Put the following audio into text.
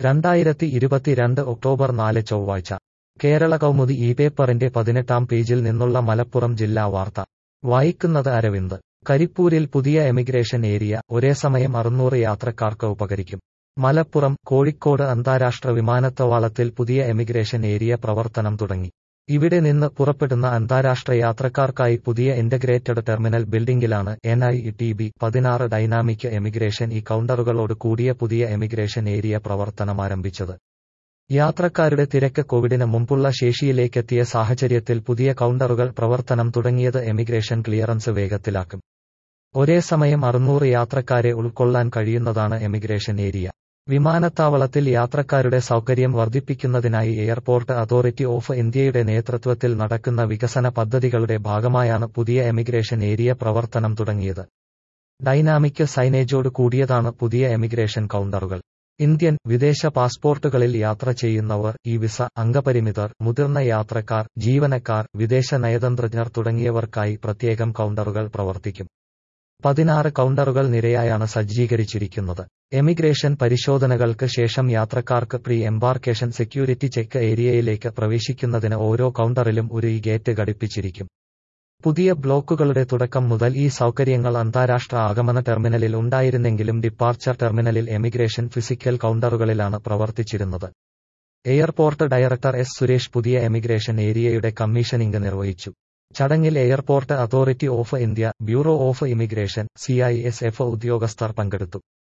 രണ്ടായിരത്തി ഇരുപത്തിരണ്ട് ഒക്ടോബർ നാല് ചൊവ്വാഴ്ച കേരള കൗമുദി ഈ പേപ്പറിന്റെ പതിനെട്ടാം പേജിൽ നിന്നുള്ള മലപ്പുറം ജില്ലാ വാർത്ത വായിക്കുന്നത് അരവിന്ദ് കരിപ്പൂരിൽ പുതിയ എമിഗ്രേഷൻ ഏരിയ ഒരേ സമയം അറുന്നൂറ് യാത്രക്കാർക്ക് ഉപകരിക്കും മലപ്പുറം കോഴിക്കോട് അന്താരാഷ്ട്ര വിമാനത്താവളത്തിൽ പുതിയ എമിഗ്രേഷൻ ഏരിയ പ്രവർത്തനം തുടങ്ങി ഇവിടെ നിന്ന് പുറപ്പെടുന്ന അന്താരാഷ്ട്ര യാത്രക്കാർക്കായി പുതിയ ഇന്റഗ്രേറ്റഡ് ടെർമിനൽ ബിൽഡിംഗിലാണ് എൻ ഐ ടി ബി പതിനാറ് ഡൈനാമിക് എമിഗ്രേഷൻ ഈ കൗണ്ടറുകളോട് കൂടിയ പുതിയ എമിഗ്രേഷൻ ഏരിയ പ്രവർത്തനം ആരംഭിച്ചത് യാത്രക്കാരുടെ തിരക്ക് കോവിഡിന് മുമ്പുള്ള ശേഷിയിലേക്കെത്തിയ സാഹചര്യത്തിൽ പുതിയ കൗണ്ടറുകൾ പ്രവർത്തനം തുടങ്ങിയത് എമിഗ്രേഷൻ ക്ലിയറൻസ് വേഗത്തിലാക്കും ഒരേ സമയം അറുന്നൂറ് യാത്രക്കാരെ ഉൾക്കൊള്ളാൻ കഴിയുന്നതാണ് എമിഗ്രേഷൻ ഏരിയ വിമാനത്താവളത്തിൽ യാത്രക്കാരുടെ സൗകര്യം വർദ്ധിപ്പിക്കുന്നതിനായി എയർപോർട്ട് അതോറിറ്റി ഓഫ് ഇന്ത്യയുടെ നേതൃത്വത്തിൽ നടക്കുന്ന വികസന പദ്ധതികളുടെ ഭാഗമായാണ് പുതിയ എമിഗ്രേഷൻ ഏരിയ പ്രവർത്തനം തുടങ്ങിയത് ഡൈനാമിക് സൈനേജോട് കൂടിയതാണ് പുതിയ എമിഗ്രേഷൻ കൗണ്ടറുകൾ ഇന്ത്യൻ വിദേശ പാസ്പോർട്ടുകളിൽ യാത്ര ചെയ്യുന്നവർ ഈ വിസ അംഗപരിമിതർ മുതിർന്ന യാത്രക്കാർ ജീവനക്കാർ വിദേശ നയതന്ത്രജ്ഞർ തുടങ്ങിയവർക്കായി പ്രത്യേകം കൗണ്ടറുകൾ പ്രവർത്തിക്കും പതിനാറ് കൗണ്ടറുകൾ നിരയായാണ് സജ്ജീകരിച്ചിരിക്കുന്നത് എമിഗ്രേഷൻ പരിശോധനകൾക്ക് ശേഷം യാത്രക്കാർക്ക് പ്രീ എംബാർക്കേഷൻ സെക്യൂരിറ്റി ചെക്ക് ഏരിയയിലേക്ക് പ്രവേശിക്കുന്നതിന് ഓരോ കൗണ്ടറിലും ഒരു ഈ ഗേറ്റ് ഘടിപ്പിച്ചിരിക്കും പുതിയ ബ്ലോക്കുകളുടെ തുടക്കം മുതൽ ഈ സൗകര്യങ്ങൾ അന്താരാഷ്ട്ര ആഗമന ടെർമിനലിൽ ഉണ്ടായിരുന്നെങ്കിലും ഡിപ്പാർച്ചർ ടെർമിനലിൽ എമിഗ്രേഷൻ ഫിസിക്കൽ കൗണ്ടറുകളിലാണ് പ്രവർത്തിച്ചിരുന്നത് എയർപോർട്ട് ഡയറക്ടർ എസ് സുരേഷ് പുതിയ എമിഗ്രേഷൻ ഏരിയയുടെ കമ്മീഷനിംഗ് നിർവഹിച്ചു ചടങ്ങിൽ airport authority of India bureau of immigration C ഉദ്യോഗസ്ഥർ പങ്കെടുത്തു